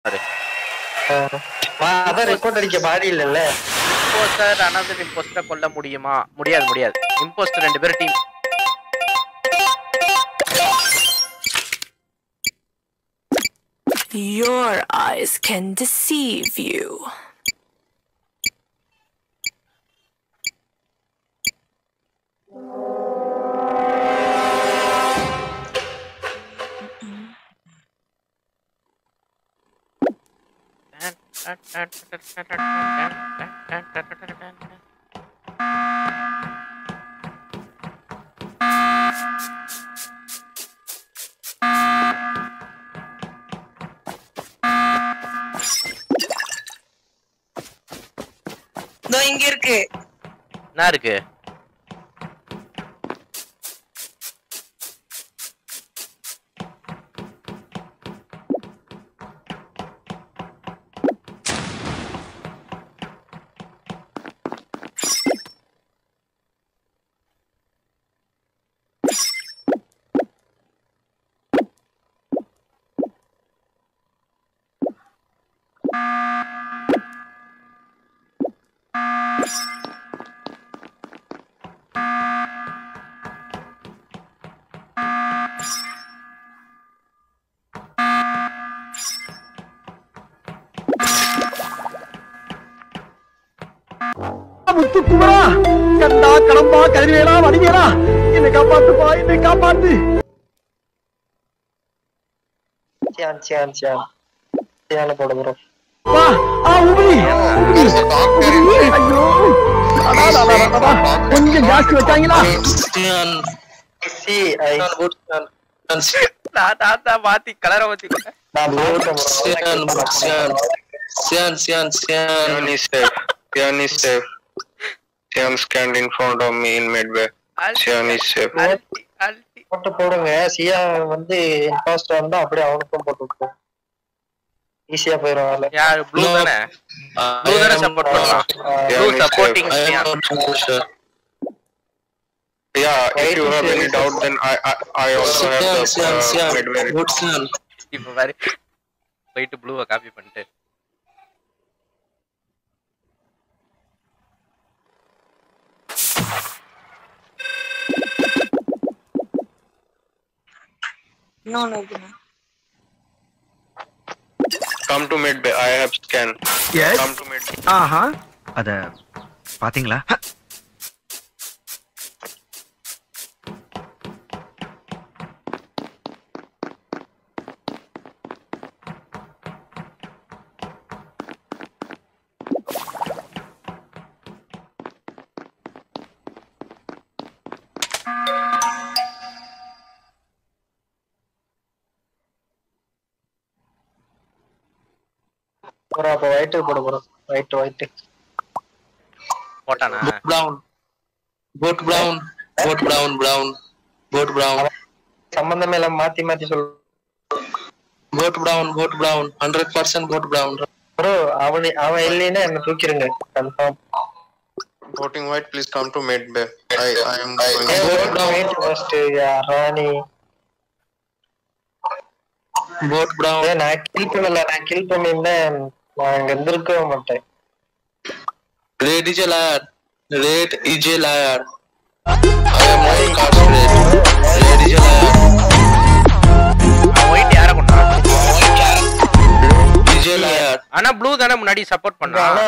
அதான் ரெக்கார்ட் அடிக்க பாடி இல்லல்ல இம்போஸ்டர் அனதர் இம்போஸ்டரை கொல்ல முடியுமா முடியாது முடியாது இம்போஸ்டர் ரெண்டு பேரும் team Your eyes can deceive you. இதோ இங்க இருக்கு என்ன இருக்கு முத்துக்குமரா கண்டா கடம்பா கதிர்வேலா வடிவேலா என்னை காப்பாத்துப்பா என்னை காப்பாத்து சியான் சியான் சியான் சியான போட ப்ரோ வா ஆ உமி உமி ஐயோ அடா, அடா, அடா, அடா, அடா. கொஞ்சம் ஜாஸ்தி வச்சாங்களா சி ஐ நான் தாத்தா மாத்தி கலரை மாத்தி நான் போட்டேன் bro. Sian, Sian, Sian. Sian is safe. Sian is safe. Sian scanned in front of me in midway. Sian is safe. அல்டி அல்டி போட்டு போடுங்க சியா வந்து இன்பாஸ்டர் வந்தா அப்படியே அவனுக்கும் போட்டு விட்டுரும் ஈஸியா போயிடும் வேலை யார் ப்ளூ No. தானே ப்ளூ தானே சப்போர்ட் பண்ணலாம் blue Sian is supporting safe. I am not so sure. Yeah, if you have any doubt, then I I, I also have Sian, the Sian, uh, Sian. midway. Good Sian. இப்ப பாரு போயிட்டு ப்ளூவை copy பண்ணிட்டு இன்னொன்னு இருக்குண்ணா Come to midway. I have scan. Yes Come to midway. ஆஹா அத பாத்தீங்களா bro அப்ப ஒயிட்டு போட ப்ரோ ஒயிட் ஒயிட் போட்டானா Vote brown. Vote brown. Vote brown, brown. Vote brown. சம்பந்தமே எல்லாம் மாத்தி மாத்தி சொல் Vote brown, vote brown. 100% vote brown. Bro அவன் அவன் இல்லைன்னா என்ன தூக்கிருங்க confirm Voting white, please come to midway. I I am going. White first Rani Vote brown. ஏய், நான் கில் பண்ணல நான் கில் பண்ணிருந்தேன் நான் இங்க இருந்திருக்கவே மாட்டேன் Red is a liar. Red is a liar. I am not incarcerated. Red is a liar. White யார கொண்டா Red is a liar. ஆனா ப்ளூ தானே முன்னாடி சப்போர்ட் பண்ணா ஆனா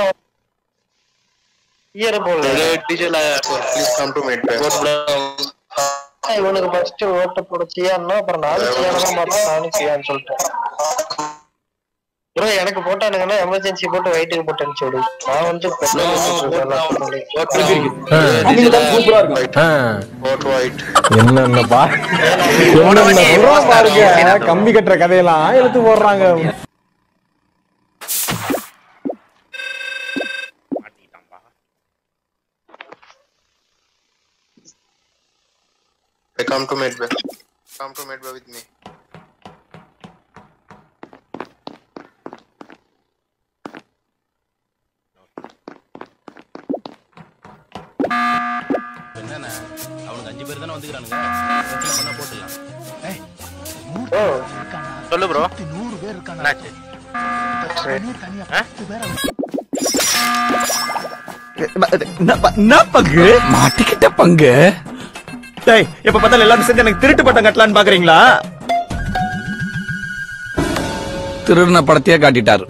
ஈர போல Red is a liar. Please come to midway. Vote brown. இவனுக்கு ஃபர்ஸ்ட் ஓட்ட போட சியான்னா அப்புறம் நானும் சியானா மாட்டேன் நானும் சியான்னு சொல்லிட்டேன் ப்ரோ எனக்கு போட்டானுங்கன்னா எமர்ஜென்சி போட்டு வயிற்றுக்கு போட்டு அனுப்பிச்சு விடு நான் வந்து No, no, vote brown. Vote brown. Ah. Red is a liar. சூப்பரா இருக்கும் ஆ. Vote white. என்னென்ன பா என்னென்ன சொல்றோம் பாருங்க கம்பி கட்டுற கதையெல்லாம் எடுத்து போடுறாங்க மாட்டிட்டான்பா I come to midway. Come to midway with me. என்னண்ணே அவனுக்கு அஞ்சு பேர் தானே வந்துக்கிறானுங்க பிரச்சனை பண்ணா போட்டுக்கலாம் ஓ சொல்லு ப்ரோ நூறு பேர் இருக்காங்க என்னாச்சு டாக்டர் என்ன பங்கு மாட்டிக்கிட்ட பங்கு டேய் எப்ப பார்த்தாலும் எல்லாரும் சேர்ந்து எனக்கு திருட்டு பட்டம் கட்டலான்னு பாக்குறீங்களா திருடின படத்தையே காட்டிட்டாரு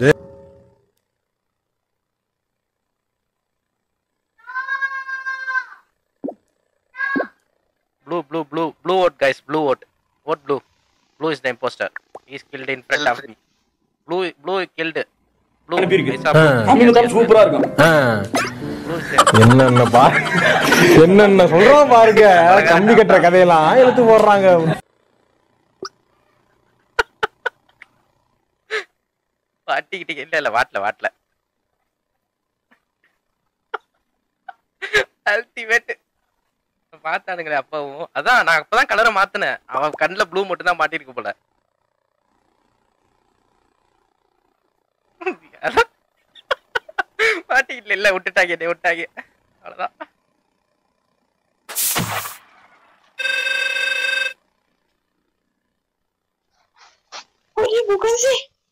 Blue, blue, blue, blue vote, guys. Blue vote. Vote blue. Blue is the imposter. He's killed in front of me. Blue, blue killed. Blue. I saw blue. சூப்பரா இருக்கும் Blue is there. என்னென்ன பா என்னென்ன சொல்றோம் பாருங்க கம்பி கட்டுற கதையெல்லாம் எடுத்து போடுறாங்க வாட்டிக்கிட்டீங்க இல்ல இல்ல வாட்டல வாட்டல அல்டிமேட் மாத்தானுங்களே அப்பாவும் அதான் நான் அப்பதான் கலரை மாத்தினேன் அவன் கண்ணுல ப்ளூ மட்டும் தான் மாட்டிருக்கு போல அதான். மாட்டிக்கிட்டல இல்ல விட்டுட்டாங்க என்னை விட்டாங்க அவ்வளவுதான் Oye, búsquense.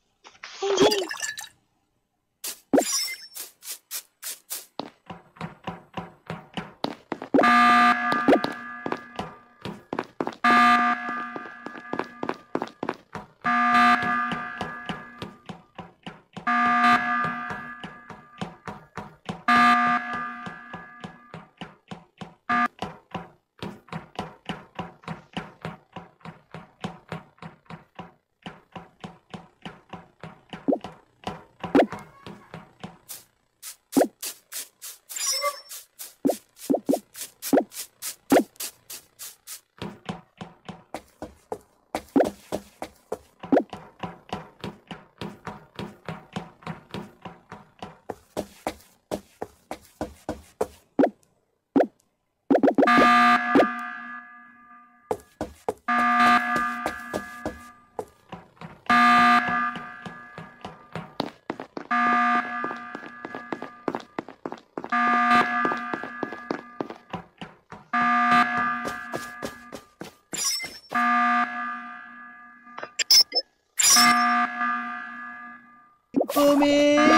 தெய்வமே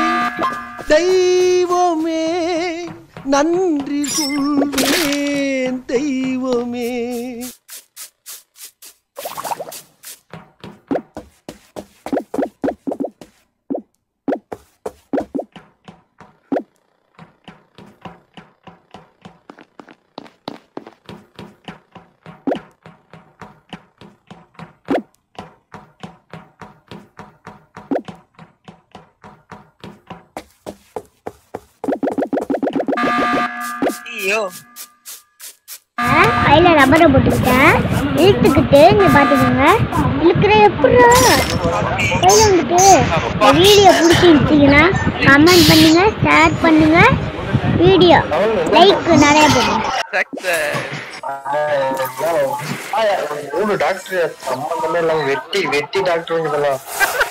தெய்வமே நன்றி சொல்வேன் தெய்வமே ஐயோ கையில ரப்பரை போட்டுக்கிட்டேன் இழுத்துக்கிட்டு இங்க பாத்துக்கோங்க இழுக்கிற எப்படா கையில வந்துட்டு இந்த வீடியோ பிடிச்சிருந்துச்சிங்கன்னா கமெண்ட் பண்ணுங்க ஷேர் பண்ணுங்க வீடியோ லைக் நிறைய போடுங்க மூணு டாக்டர் சம்பந்தமே இல்லாம வெட்டி வெட்டி டாக்டர் இதெல்லாம்